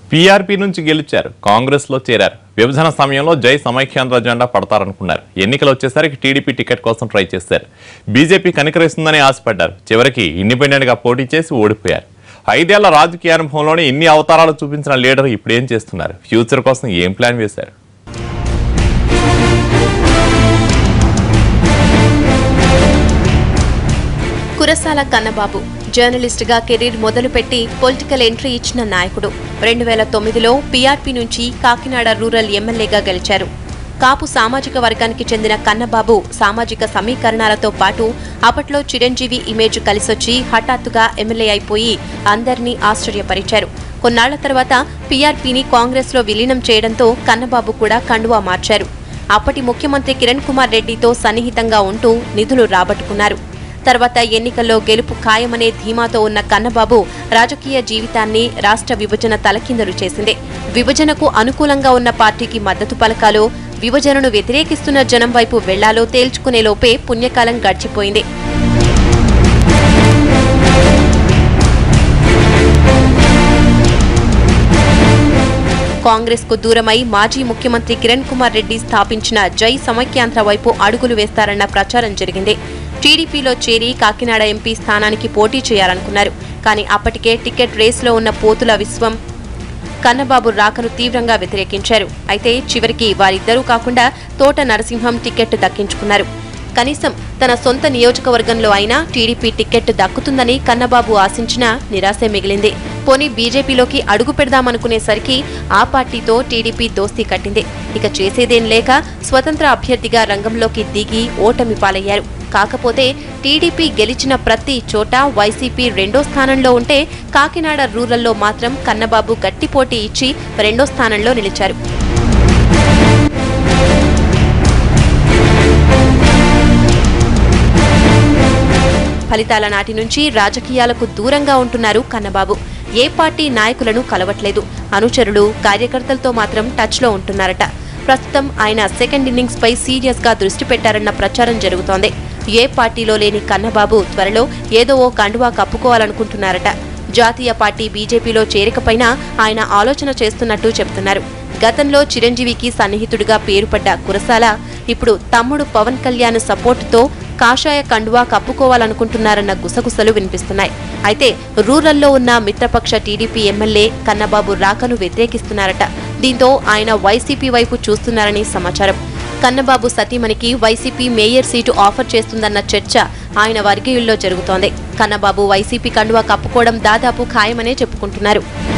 PRP నుంచి గెలిచారు కాంగ్రెస్ లో చేరారు విభజన సమయంలో జై సమైక్యాంధ్ర జెండా పడతారనుకున్నారు ఎన్నికలు వచ్చేసరికి టీడీపీ టికెట్ కోసం ట్రై చేశారు బీజేపీ కనికరిస్తుందని ఆశపడ్డారు చివరికి ఇండిపెండెంట్ గా పోటీ చేసి ఓడిపోయారు ఐదేళ్ల రాజకీయ అనుభవంలోనే ఇన్ని అవతారాలు చూపించిన లీడర్ ఇప్పుడు ఏం చేస్తున్నారు ఫ్యూచర్ కోసం ఏం ప్లాన్ వేశారు కురసాల కన్నబాబు జర్నలిస్టుగా కెరీర్ మొదలుపెట్టి పొలిటికల్ ఎంట్రీ ఇచ్చిన నాయకుడు రెండు వేల తొమ్మిదిలో పీఆర్పీ నుంచి కాకినాడ రూరల్ ఎమ్మెల్యేగా గెలిచారు కాపు సామాజిక వర్గానికి చెందిన కన్నబాబు సామాజిక సమీకరణాలతో పాటు అప్పట్లో చిరంజీవి ఇమేజ్ కలిసొచ్చి హఠాత్తుగా ఎమ్మెల్యే అయిపోయి అందరినీ ఆశ్చర్యపరిచారు కొన్నాళ్ల తర్వాత పీఆర్పీని కాంగ్రెస్లో విలీనం చేయడంతో కన్నబాబు కూడా కండువా మార్చారు అప్పటి ముఖ్యమంత్రి కిరణ్ కుమార్ రెడ్డితో సన్నిహితంగా ఉంటూ నిధులు రాబట్టుకున్నారు తర్వాత ఎన్నికల్లో గెలుపు ఖాయమనే ధీమాతో ఉన్న కన్నబాబు రాజకీయ జీవితాన్ని రాష్ట్ర విభజన తలకిందలు చేసింది విభజనకు అనుకూలంగా ఉన్న పార్టీకి మద్దతు పలకాలో విభజనను వ్యతిరేకిస్తున్న జనం వైపు వెళ్లాలో తేల్చుకునే లోపే పుణ్యకాలం గడిచిపోయింది కాంగ్రెస్ కు దూరమై మాజీ ముఖ్యమంత్రి కిరణ్ కుమార్ రెడ్డి స్థాపించిన జై సమైక్యాంధ్ర వైపు అడుగులు వేస్తారన్న ప్రచారం జరిగింది టీడీపీలో చేరి కాకినాడ ఎంపీ స్థానానికి పోటీ చేయాలనుకున్నారు కానీ అప్పటికే టికెట్ రేసులో ఉన్న పోతుల విశ్వం కన్నబాబు రాకను తీవ్రంగా వ్యతిరేకించారు అయితే చివరికి వారిద్దరూ కాకుండా తోట నరసింహం టికెట్ దక్కించుకున్నారు కనీసం తన సొంత నియోజకవర్గంలో అయినా టీడీపీ టికెట్ దక్కుతుందని కన్నబాబు ఆశించినా నిరాశే మిగిలింది పోనీ బీజేపీలోకి అడుగు పెడదామనుకునేసరికి ఆ పార్టీతో టీడీపీ దోస్తీ కట్టింది ఇక చేసేదేం లేక స్వతంత్ర అభ్యర్థిగా రంగంలోకి దిగి ఓటమి పాలయ్యారు కాకపోతే టీడీపీ గెలిచిన ప్రతి చోట వైసీపీ రెండో స్థానంలో ఉంటే కాకినాడ రూరల్లో మాత్రం కన్నబాబు గట్టి పోటీ ఇచ్చి రెండో స్థానంలో నిలిచారు ఫలితాల నాటి నుంచి రాజకీయాలకు దూరంగా ఉంటున్నారు కన్నబాబు ఏ పార్టీ నాయకులను కలవట్లేదు అనుచరులు కార్యకర్తలతో మాత్రం టచ్లో ఉంటున్నారట ప్రస్తుతం ఆయన సెకండ్ ఇన్నింగ్స్ పై సీరియస్ గా దృష్టి పెట్టారన్న ప్రచారం జరుగుతోంది ఏ పార్టీలో లేని కన్నబాబు త్వరలో ఏదో ఓ కండువా కప్పుకోవాలనుకుంటున్నారట జాతీయ పార్టీ బీజేపీలో చేరికపైన ఆయన ఆలోచన చేస్తున్నట్టు చెబుతున్నారు గతంలో చిరంజీవికి సన్నిహితుడిగా పేరుపడ్డ కురసాల ఇప్పుడు తమ్ముడు పవన్ కళ్యాణ్ సపోర్టుతో కాషాయ కండువా కప్పుకోవాలనుకుంటున్నారన్న గుసగుసలు వినిపిస్తున్నాయి అయితే రూరల్లో ఉన్న మిత్రపక్ష టీడీపీ ఎమ్మెల్యే కన్నబాబు రాకను వ్యతిరేకిస్తున్నారట దీంతో ఆయన వైసీపీ వైపు చూస్తున్నారని సమాచారం కన్నబాబు సతీమణికి వైసీపీ మేయర్ సీటు ఆఫర్ చేస్తుందన్న చర్చ ఆయన వర్గీయుల్లో జరుగుతోంది కన్నబాబు వైసీపీ కండువా కప్పుకోవడం దాదాపు ఖాయమనే చెప్పుకుంటున్నారు